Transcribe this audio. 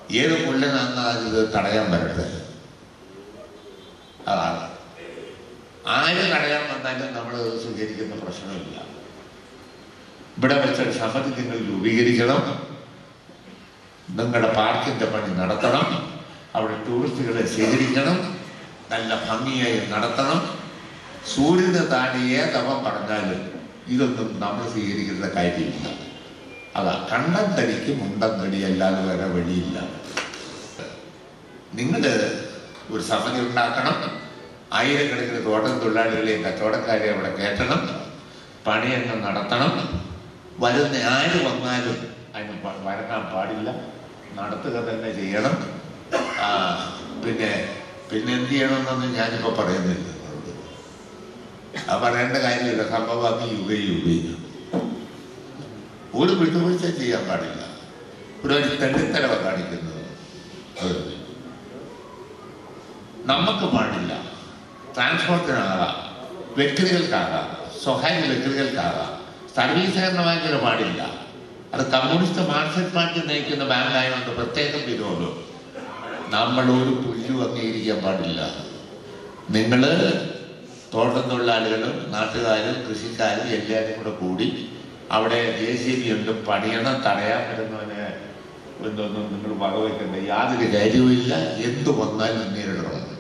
ഏത് പുല്ലനാണെന്നാൽ ഇത് തടയാൻ വരട്ടെ അതാണ് ആര് തടയാൻ വന്നാലും നമ്മൾ സ്വീകരിക്കുന്ന പ്രശ്നമില്ല ഇവിടെ വെച്ച സമിതി നിങ്ങൾ രൂപീകരിക്കണം നിങ്ങളുടെ പാർക്കിന്റെ പണി നടത്തണം അവിടെ ടൂറിസ്റ്റുകളെ സ്വീകരിക്കണം നല്ല ഭംഗിയായി നടത്തണം സൂര്യന് താടിയേ തവം പറഞ്ഞാലും ഇതൊന്നും നമ്മൾ സ്വീകരിക്കുന്ന കാര്യമില്ല അതാ കണ്ടം തടിക്ക് മുണ്ടം തടി അല്ലാതെ വേറെ വഴിയില്ല നിങ്ങൾ ഒരു സമിതി ഉണ്ടാക്കണം ആയിരക്കണക്കിന് തോട്ടം തൊഴിലാളികളെയും കച്ചവടക്കാരെയും അവിടെ കയറ്റണം പണിയങ്ങ് നടത്തണം വരുന്ന ആര് വന്നാലും അതിന് പ- വഴങ്ങാൻ പാടില്ല നടത്തുക തന്നെ ചെയ്യണം ആ, പിന്നെ പിന്നെ എന്ത് ചെയ്യണമെന്നൊന്നും ഞാനിപ്പോൾ പറയുന്നില്ല നിങ്ങളോട്. ആ പറയേണ്ട കാര്യമില്ല സംഭവം അങ്ങ് യുഗ യുഗ ഒരു വിട്ടുവീഴ്ച ചെയ്യാൻ പാടില്ല ഇവിടെ ഒരു തെണ്ടിത്തരവ കാണിക്കുന്നത് അത് നമുക്ക് പാടില്ല ട്രാൻസ്പോർട്ടിനാകാം വ്യക്തികൾക്കാകാം സ്വകാര്യ വ്യക്തികൾക്കാകാം സർവീസ് സഹകരണ ബാങ്കിന് പാടില്ല അത് കമ്മ്യൂണിസ്റ്റ് മാർക്സിസ്റ്റ് പാർട്ടി നയിക്കുന്ന ബാങ്കായതുകൊണ്ട് പ്രത്യേകം വിരോധം നമ്മൾ ഒരു പുല്ലും അംഗീകരിക്കാൻ പാടില്ല നിങ്ങൾ തോട്ടം തൊഴിലാളികളും നാട്ടുകാരും കൃഷിക്കാരും എല്ലാവരും കൂടെ കൂടി അവിടെ ജെ സി ബി ഉണ്ട് പണിയണം തടയാൻ പറ്റുന്നവനെ എന്തൊന്നും നിങ്ങൾ വകവെക്കേണ്ട യാതൊരു കാര്യവുമില്ല എന്ത് വന്നാലും നേരിടണം